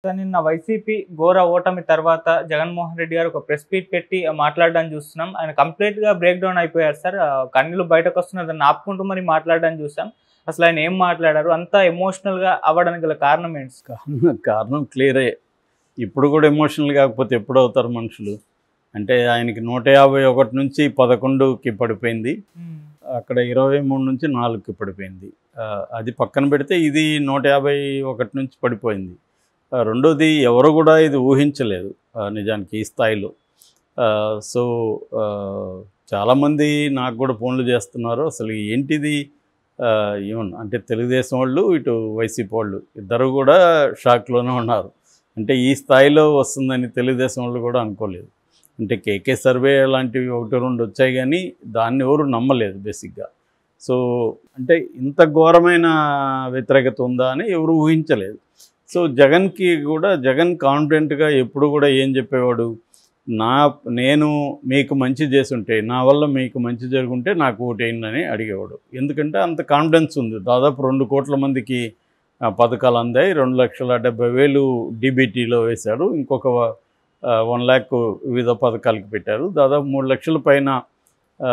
Sir, నిన్న YCP ఘోర ఓటమి తర్వాత జగన్మోహన్ రెడ్డి గారు ఒక ప్రెస్ మీట్ పెట్టి మాట్లాడడానికి చూస్తున్నాం ఆయన కంప్లీట్ గా బ్రేక్ డౌన్ అయిపోయారు సార్ ఆ, కన్నీళ్ళు బయటకు వస్తున్నారు దాన్ని ఆపుకుంటూ మరి మాట్లాడడానికి చూసాం అసలు ఆయన ఏం మాట్లాడారు అంత ఎమోషనల్ గా అవ్వడానికి గల కారణం ఏంటి సార్? కారణం కారణం క్లియరే ఇప్పుడు కూడా ఎమోషనల్ కాకపోతే ఎప్పుడు అవుతారు మనుషులు అంటే ఆయనకి నూట యాభై ఒకటి నుంచి పదకొండుకి పడిపోయింది అక్కడ ఇరవై మూడు నుంచి నాలుగుకి పడిపోయింది ఆ, అది పక్కన పెడితే ఇది నూట యాభై ఒకటి నుంచి పడిపోయింది ఆ, రెండోది ఎవరు కూడా ఇది ఊహించలేదు ఆ, నిజానికి ఈ స్థాయిలో ఆ, సో ఆ, చాలామంది నాకు కూడా ఫోన్లు చేస్తున్నారు అసలు ఏంటిది ఆ, ఈవెన్ అంటే తెలుగుదేశం వాళ్ళు ఇటు వైసీపీ వాళ్ళు ఇద్దరు కూడా షాక్లోనే ఉన్నారు అంటే ఈ స్థాయిలో వస్తుందని తెలుగుదేశం వాళ్ళు కూడా అనుకోలేదు అంటే కేకే సర్వే లాంటివి ఒకటి రెండు వచ్చాయి కానీ దాన్ని ఎవరు నమ్మలేదు బేసిక్గా సో అంటే ఇంత ఘోరమైన వ్యతిరేకత ఉందా అని ఎవరు ఊహించలేదు సో జగన్కి కూడా జగన్ కాన్ఫిడెంట్గా ఎప్పుడు కూడా ఏం చెప్పేవాడు నా నేను మీకు మంచి చేసుంటే నా వల్ల మీకు మంచి జరుగుంటే నాకు ఓటేయండి అడిగేవాడు ఎందుకంటే అంత కాన్ఫిడెన్స్ ఉంది దాదాపు రెండు కోట్ల మందికి ఆ, పథకాలు అందాయి రెండు లక్షల డెబ్బై వేలు డీబీటీలో వేశాడు ఇంకొక వన్ ల్యాక్ వివిధ పథకాలకి పెట్టారు దాదాపు మూడు లక్షల పైన ఆ,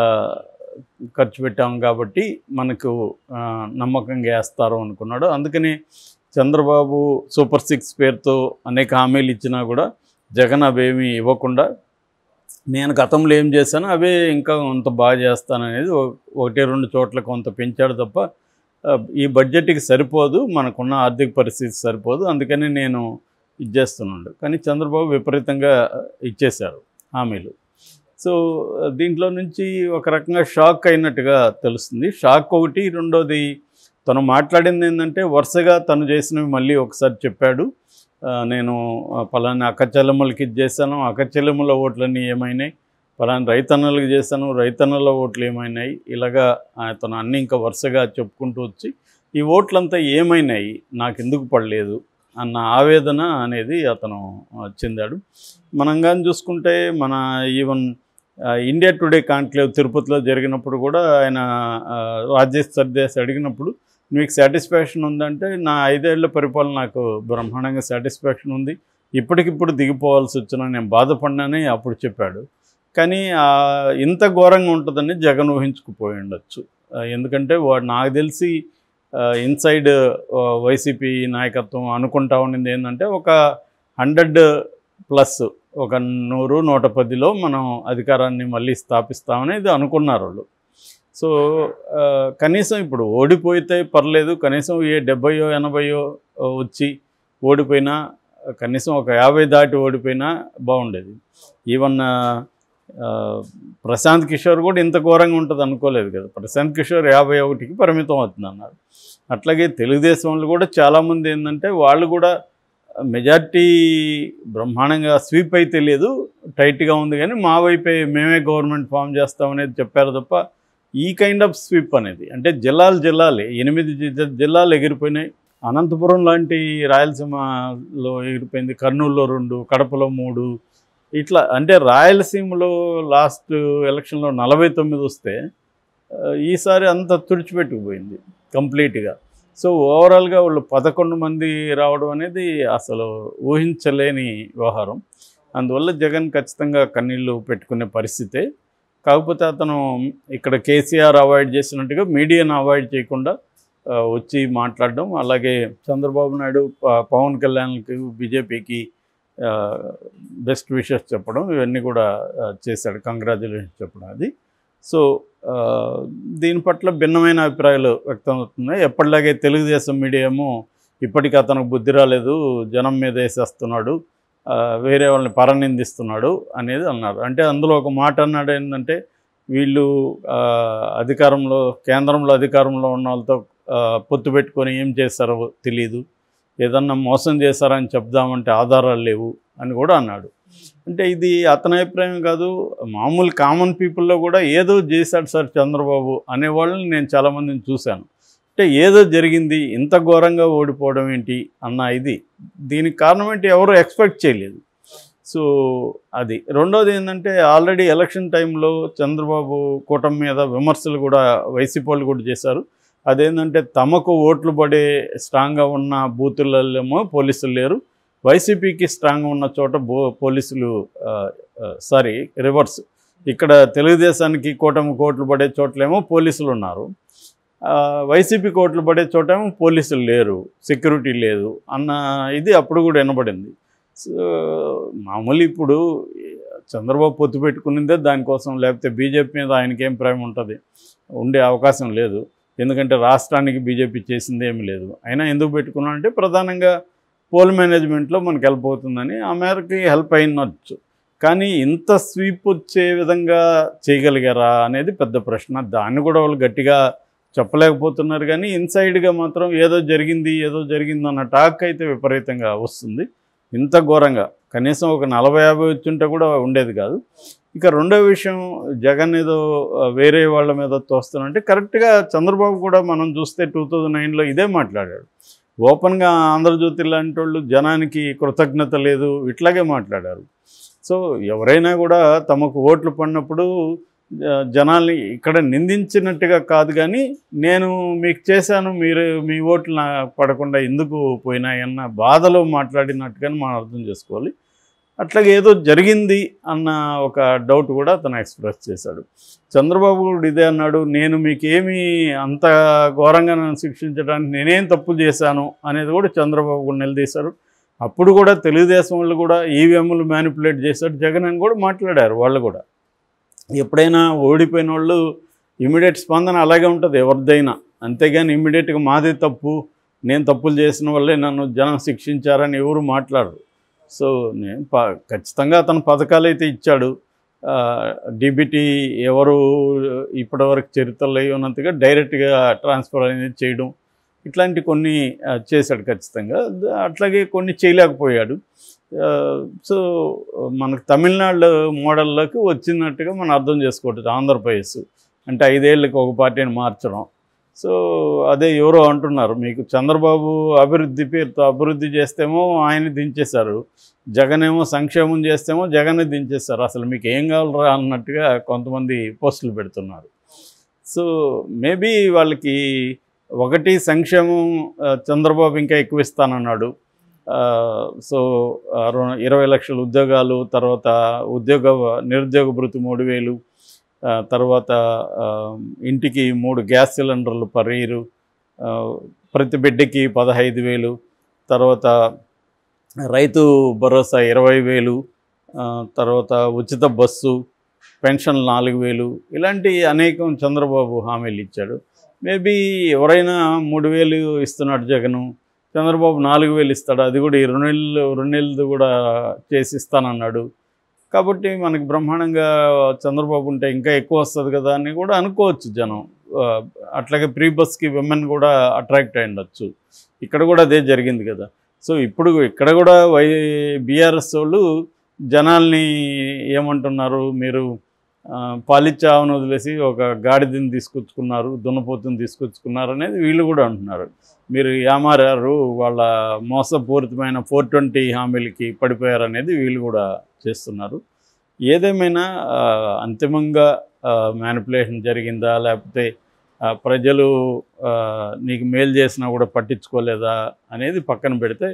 ఖర్చు పెట్టాం కాబట్టి మనకు ఆ, నమ్మకంగా వేస్తారు అనుకున్నాడు అందుకని చంద్రబాబు సూపర్ సిక్స్ పేరుతో అనేక హామీలు ఇచ్చినా కూడా జగన్ అవేమీ ఇవ్వకుండా నేను గతంలో ఏం చేశానో అవే ఇంకా కొంత బాగా చేస్తాననేది ఒక- ఒకటి రెండు చోట్ల కొంత పెంచాడు తప్ప ఆ, ఈ బడ్జెట్కి సరిపోదు మనకున్న ఆర్థిక పరిస్థితి సరిపోదు అందుకని నేను ఇచ్చేస్తున్నాడు కానీ చంద్రబాబు విపరీతంగా ఇచ్చేశారు హామీలు సో దీంట్లో నుంచి ఒక రకంగా షాక్ అయినట్టుగా తెలుస్తుంది షాక్ ఒకటి రెండోది తను మాట్లాడింది ఏంటంటే వరుసగా తను చేసినవి మళ్ళీ ఒకసారి చెప్పాడు ఆ, నేను ఆ, పలానా అక్క చెల్లెమ్మలకి ఇది చేశాను అక్క చెల్లెమ్మల ఓట్లన్నీ ఏమైనాయి పలానా రైతన్నలకు చేశాను రైతన్నల ఓట్లు ఏమైనాయి ఇలాగా అతను అన్నీ ఇంకా వరుసగా చెప్పుకుంటూ వచ్చి ఈ ఓట్లంతా ఏమైనాయి నాకు ఎందుకు పడలేదు అన్న ఆవేదన అనేది అతను ఆ, చెందాడు మనం కానీ చూసుకుంటే మన ఈవెన్ ఆ, ఇండియా టుడే కాన్క్లేవ్ తిరుపతిలో జరిగినప్పుడు కూడా ఆయన ఆ, రాజేష్ సర్దేశ్ అడిగినప్పుడు మీకు సాటిస్ఫాక్షన్ ఉందంటే నా ఐదేళ్ల పరిపాలన నాకు బ్రహ్మాండంగా సాటిస్ఫాక్షన్ ఉంది ఇప్పటికిప్పుడు దిగిపోవాల్సి వచ్చిన నేను బాధపడినానని అప్పుడు చెప్పాడు కానీ ఆ, ఇంత ఘోరంగా ఉంటుందని జగన్ ఊహించుకుపోయి ఉండొచ్చు ఆ, ఎందుకంటే వాడు నాకు తెలిసి ఇన్సైడ్ వైసీపీ నాయకత్వం అనుకుంటా ఉండింది ఏంటంటే ఒక హండ్రెడ్ ప్లస్ ఒక నూరు నూట పదిలో మనం అధికారాన్ని మళ్ళీ స్థాపిస్తామని ఇది అనుకున్నారు వాళ్ళు సో ఆ, కనీసం ఇప్పుడు ఓడిపోతే పర్లేదు కనీసం ఏ డెబ్బయో ఎనభయో ఆ, వచ్చి ఓడిపోయినా కనీసం ఒక యాభై దాటి ఓడిపోయినా బాగుండేది ఈవెన్ ఆ, ఆ, ప్రశాంత్ కిషోర్ కూడా ఇంత ఘోరంగా ఉంటుంది అనుకోలేదు కదా ప్రశాంత్ కిషోర్ యాభై ఒకటికి పరిమితం అవుతుంది అన్నారు అట్లాగే తెలుగుదేశం వాళ్ళు కూడా చాలామంది ఏంటంటే వాళ్ళు కూడా మెజార్టీ బ్రహ్మాండంగా స్వీప్ అయితే లేదు టైట్గా ఉంది కానీ మా వైపే మేమే గవర్నమెంట్ ఫామ్ చేస్తామనేది చెప్పారు తప్ప ఈ కైండ్ ఆఫ్ స్వీప్ అనేది అంటే జిల్లాలు జిల్లాలే ఎనిమిది జి- జిల్లాలు ఎగిరిపోయినాయి అనంతపురం లాంటి రాయలసీమలో ఎగిరిపోయింది కర్నూలులో రెండు కడపలో మూడు ఇట్లా అంటే రాయలసీమలో లాస్ట్ ఎలక్షన్లో నలభై తొమ్మిది వస్తే ఆ, ఈసారి అంతా తుడిచిపెట్టుకుపోయింది కంప్లీట్గా సో ఓవరాల్గా వాళ్ళు పదకొండు మంది రావడం అనేది అసలు ఊహించలేని వ్యవహారం అందువల్ల జగన్ ఖచ్చితంగా కన్నీళ్ళు పెట్టుకునే పరిస్థితే కాకపోతే అతను ఇక్కడ కేసీఆర్ అవాయిడ్ చేసినట్టుగా మీడియాను అవాయిడ్ చేయకుండా ఆ, వచ్చి మాట్లాడడం అలాగే చంద్రబాబు నాయుడు ప- పవన్ కళ్యాణ్కి బీజేపీకి బెస్ట్ విషెస్ చెప్పడం ఇవన్నీ కూడా ఆ, చేశాడు కంగ్రాచులేషన్స్ చెప్పడం అది సో ఆ, దీని పట్ల భిన్నమైన అభిప్రాయాలు వ్యక్తం అవుతున్నాయి ఎప్పటిలాగే తెలుగుదేశం మీడియా ఏమో ఇప్పటికీ అతనికి బుద్ధి రాలేదు జనం మీద వేసేస్తున్నాడు ఆ, వేరే వాళ్ళని పరనిందిస్తున్నాడు అనేది అన్నారు అంటే అందులో ఒక మాట అన్నాడు ఏంటంటే వీళ్ళు ఆ, అధికారంలో కేంద్రంలో అధికారంలో ఉన్న వాళ్ళతో ఆ, పొత్తు పెట్టుకొని ఏం చేస్తారో తెలియదు ఏదన్నా మోసం చేశారని చెప్దామంటే ఆధారాలు లేవు అని కూడా అన్నాడు అంటే ఇది అతని అభిప్రాయం కాదు మామూలు కామన్ పీపుల్లో కూడా ఏదో చేశాడు సార్ చంద్రబాబు అనేవాళ్ళని నేను చాలామందిని చూశాను అంటే ఏదో జరిగింది ఇంత ఘోరంగా ఓడిపోవడం ఏంటి అన్న ఇది దీనికి కారణం ఏంటి ఎవరు ఎక్స్పెక్ట్ చేయలేదు సో అది రెండోది ఏంటంటే ఆల్రెడీ ఎలక్షన్ టైంలో చంద్రబాబు కూటమి మీద విమర్శలు కూడా వైసీపీ వాళ్ళు కూడా చేశారు అదేంటంటే తమకు ఓట్లు పడే స్ట్రాంగ్గా ఉన్న బూతులలో పోలీసులు లేరు వైసీపీకి స్ట్రాంగ్ ఉన్న చోట బో పోలీసులు సారీ రివర్స్ ఇక్కడ తెలుగుదేశానికి కూటమి కోట్లు పడే చోట్లేమో పోలీసులు ఉన్నారు ఆ, వైసీపీ కోట్లు పడే చోటేమో పోలీసులు లేరు సెక్యూరిటీ లేదు అన్న ఇది అప్పుడు కూడా వినబడింది సో మామూలు ఇప్పుడు చంద్రబాబు పొత్తు పెట్టుకునిందే దానికోసం లేకపోతే బీజేపీ మీద ఆయనకి ఏం ప్రేమ ఉంటుంది ఉండే అవకాశం లేదు ఎందుకంటే రాష్ట్రానికి బీజేపీ చేసింది ఏమీ లేదు అయినా ఎందుకు పెట్టుకున్నా అంటే ప్రధానంగా పోల్ మేనేజ్మెంట్లో మనకి హెల్ప్ అవుతుందని ఆ మేరకి హెల్ప్ అయినచ్చు కానీ ఇంత స్వీప్ వచ్చే విధంగా చేయగలిగారా అనేది పెద్ద ప్రశ్న దాన్ని కూడా వాళ్ళు గట్టిగా చెప్పలేకపోతున్నారు కానీ ఇన్సైడ్గా మాత్రం ఏదో జరిగింది ఏదో జరిగింది అన్న టాక్ అయితే విపరీతంగా వస్తుంది ఇంత ఘోరంగా కనీసం ఒక నలభై యాభై వచ్చుంటే కూడా ఉండేది కాదు ఇక రెండో విషయం జగన్ ఏదో ఆ, వేరే వాళ్ళ మీద తోస్తానంటే కరెక్ట్గా చంద్రబాబు కూడా మనం చూస్తే టూ థౌజండ్ నైన్లో ఇదే మాట్లాడాడు ఓపెన్గా ఆంధ్రజ్యోతి లాంటి వాళ్ళు జనానికి కృతజ్ఞత లేదు ఇట్లాగే మాట్లాడారు సో ఎవరైనా కూడా తమకు ఓట్లు పడినప్పుడు జ- జనాల్ని ఇక్కడ నిందించినట్టుగా కాదు కానీ నేను మీకు చేశాను మీరు మీ ఓట్లు నా పడకుండా ఎందుకు పోయినాయన్న బాధలో మాట్లాడినట్టుగానే మనం అర్థం చేసుకోవాలి అట్లాగే ఏదో జరిగింది అన్న ఒక డౌట్ కూడా అతను ఎక్స్ప్రెస్ చేశాడు చంద్రబాబు కూడా ఇదే అన్నాడు నేను మీకేమీ అంత ఘోరంగా నన్ను శిక్షించడానికి నేనేం తప్పు చేశాను అనేది కూడా చంద్రబాబు కూడా నిలదీశారు అప్పుడు కూడా తెలుగుదేశం వాళ్ళు కూడా ఈవీఎంలు మ్యానిపులేట్ చేశాడు జగన్ అని కూడా మాట్లాడారు వాళ్ళు కూడా ఎప్పుడైనా ఓడిపోయిన వాళ్ళు ఇమీడియట్ స్పందన అలాగే ఉంటుంది ఎవరిదైనా అంతేగాని ఇమీడియట్గా మాదే తప్పు నేను తప్పులు చేసిన వల్లే నన్ను జనం శిక్షించారని ఎవరు మాట్లాడరు సో నేను ప ఖచ్చితంగా అతను పథకాలు అయితే ఇచ్చాడు డిబిటీ ఎవరు ఇప్పటివరకు చరిత్రలో అయి ఉన్నట్టుగా డైరెక్ట్గా ట్రాన్స్ఫర్ అనేది చేయడం ఇట్లాంటి కొన్ని ఆ, చేశాడు ఖచ్చితంగా ద- అట్లాగే కొన్ని చేయలేకపోయాడు ఆ, సో మనకు తమిళనాడు మోడల్లోకి వచ్చినట్టుగా మనం అర్థం చేసుకోవచ్చు ఆంధ్రప్రదేశ్ అంటే ఐదేళ్ళకి ఒక పార్టీని మార్చడం సో అదే ఎవరో అంటున్నారు మీకు చంద్రబాబు అభివృద్ధి పేరుతో అభివృద్ధి చేస్తేమో ఆయన దించేశారు జగన్ ఏమో సంక్షేమం చేస్తేమో జగన్ దించేస్తారు అసలు మీకు ఏం కావాలరా అన్నట్టుగా కొంతమంది పోస్టులు పెడుతున్నారు సో మేబీ వాళ్ళకి ఒకటి సంక్షేమం ఆ, చంద్రబాబు ఇంకా ఎక్కువ ఇస్తానన్నాడు ఆ, సో ఆ, రు- ఇరవై లక్షల ఉద్యోగాలు తర్వాత ఉద్యోగ నిరుద్యోగ భృతి మూడు వేలు ఆ, తర్వాత ఆ, ఇంటికి మూడు గ్యాస్ సిలిండర్లు పర్ ఇయర్ ప్రతి బిడ్డకి పదహైదు వేలు తర్వాత రైతు భరోసా ఇరవై వేలు ఆ, తర్వాత ఉచిత బస్సు పెన్షన్ నాలుగు వేలు ఇలాంటి అనేకం చంద్రబాబు హామీలు ఇచ్చాడు మేబీ ఎవరైనా మూడు వేలు ఇస్తున్నాడు జగను చంద్రబాబు నాలుగు వేలు ఇస్తాడు అది కూడా ఈ రెండు నెలలు రెండు నెలలు కూడా చేసి ఇస్తానన్నాడు కాబట్టి మనకి బ్రహ్మాండంగా చంద్రబాబు ఉంటే ఇంకా ఎక్కువ వస్తుంది కదా అని కూడా అనుకోవచ్చు జనం ఆ, అట్లాగే ప్రీ బస్కి విమెన్ కూడా అట్రాక్ట్ అయి ఉండొచ్చు ఇక్కడ కూడా అదే జరిగింది కదా సో ఇప్పుడు ఇక్కడ కూడా వై బీఆర్ఎస్ వాళ్ళు జనాల్ని ఏమంటున్నారు మీరు ఆ, పాలిచ్చే ఆవును వదిలేసి ఒక గాడిదని తీసుకొచ్చుకున్నారు దున్నపోతుని తీసుకొచ్చుకున్నారు అనేది వీళ్ళు కూడా అంటున్నారు మీరు ఏమారారు వాళ్ళ మోసపూరితమైన ఫోర్ ట్వంటీ హామీలకి పడిపోయారు అనేది వీళ్ళు కూడా చేస్తున్నారు ఏదేమైనా ఆ, అంతిమంగా మ్యానిపులేషన్ జరిగిందా లేకపోతే ఆ, ప్రజలు ఆ, నీకు మేలు చేసినా కూడా పట్టించుకోలేదా అనేది పక్కన పెడితే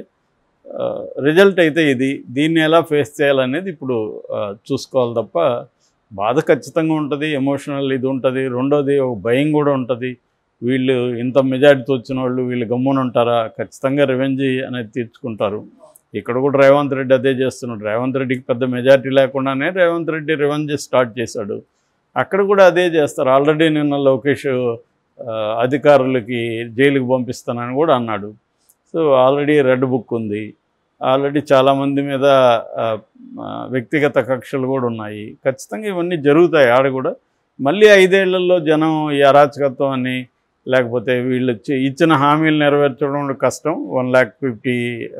రిజల్ట్ అయితే ఇది దీన్ని ఎలా ఫేస్ చేయాలనేది ఇప్పుడు ఆ, చూసుకోవాలి తప్ప బాధ ఖచ్చితంగా ఉంటుంది ఎమోషనల్ ఇది ఉంటుంది రెండోది ఒక భయం కూడా ఉంటుంది వీళ్ళు ఇంత మెజారిటీతో వచ్చిన వాళ్ళు వీళ్ళు గమ్మున ఉంటారా ఖచ్చితంగా రివెంజ్ అనేది తీర్చుకుంటారు ఇక్కడ కూడా రేవంత్ రెడ్డి అదే చేస్తున్నాడు రేవంత్ రెడ్డికి పెద్ద మెజారిటీ లేకుండానే రేవంత్ రెడ్డి రివెంజ్ స్టార్ట్ చేశాడు అక్కడ కూడా అదే చేస్తారు ఆల్రెడీ నిన్న లోకేష్ ఆ, అధికారులకి జైలుకి పంపిస్తానని కూడా అన్నాడు సో ఆల్రెడీ రెడ్ బుక్ ఉంది ఆల్రెడీ చాలామంది మీద ఆ, ఆ, వ్యక్తిగత కక్షలు కూడా ఉన్నాయి ఖచ్చితంగా ఇవన్నీ జరుగుతాయి ఆడ కూడా మళ్ళీ ఐదేళ్లలో జనం ఈ అరాచకత్వం అని లేకపోతే వీళ్ళు ఇచ్చి- ఇచ్చిన హామీలు నెరవేర్చడం కష్టం one lakh fifty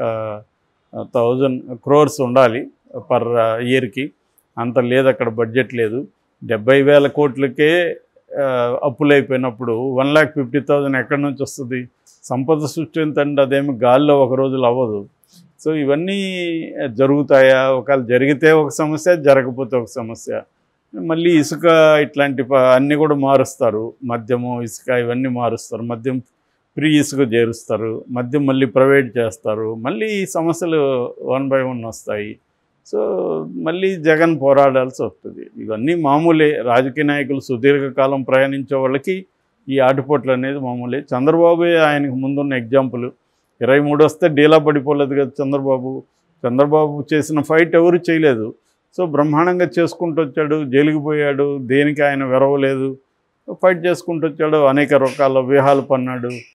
thousand crores ఉండాలి పర్ ఇయర్కి అంత లేదు అక్కడ బడ్జెట్ లేదు డెబ్బై వేల కోట్లకే ఆ, అప్పులు అయిపోయినప్పుడు వన్ ల్యాక్ ఫిఫ్టీ థౌజండ్ ఎక్కడి నుంచి వస్తుంది సంపద సృష్టించండి అదేమి గాల్లో ఒక రోజులు అవ్వదు సో ఇవన్నీ జరుగుతాయా ఒకవేళ జరిగితే ఒక సమస్య జరగకపోతే ఒక సమస్య మళ్ళీ ఇసుక ఇట్లాంటి ప- అన్నీ కూడా మారుస్తారు మద్యము ఇసుక ఇవన్నీ మారుస్తారు మద్యం ఫ్రీ ఇసుక చేరుస్తారు మద్యం మళ్ళీ ప్రైవేట్ చేస్తారు మళ్ళీ ఈ సమస్యలు వన్ బై వన్ వస్తాయి సో మళ్ళీ జగన్ పోరాడాల్సి వస్తుంది ఇవన్నీ మామూలే రాజకీయ నాయకులు సుదీర్ఘకాలం ప్రయాణించే వాళ్ళకి ఈ ఆటుపోట్లు అనేది మామూలే చంద్రబాబు ఆయనకు ముందున్న ఎగ్జాంపుల్ ఇరవై మూడు వస్తే డీలా పడిపోలేదు కదా చంద్రబాబు చంద్రబాబు చేసిన ఫైట్ ఎవరు చేయలేదు సో బ్రహ్మాండంగా చేసుకుంటూ వచ్చాడు జైలుకి పోయాడు దేనికి ఆయన వెరవలేదు ఫైట్ చేసుకుంటూ వచ్చాడు అనేక రకాల వ్యూహాలు పన్నాడు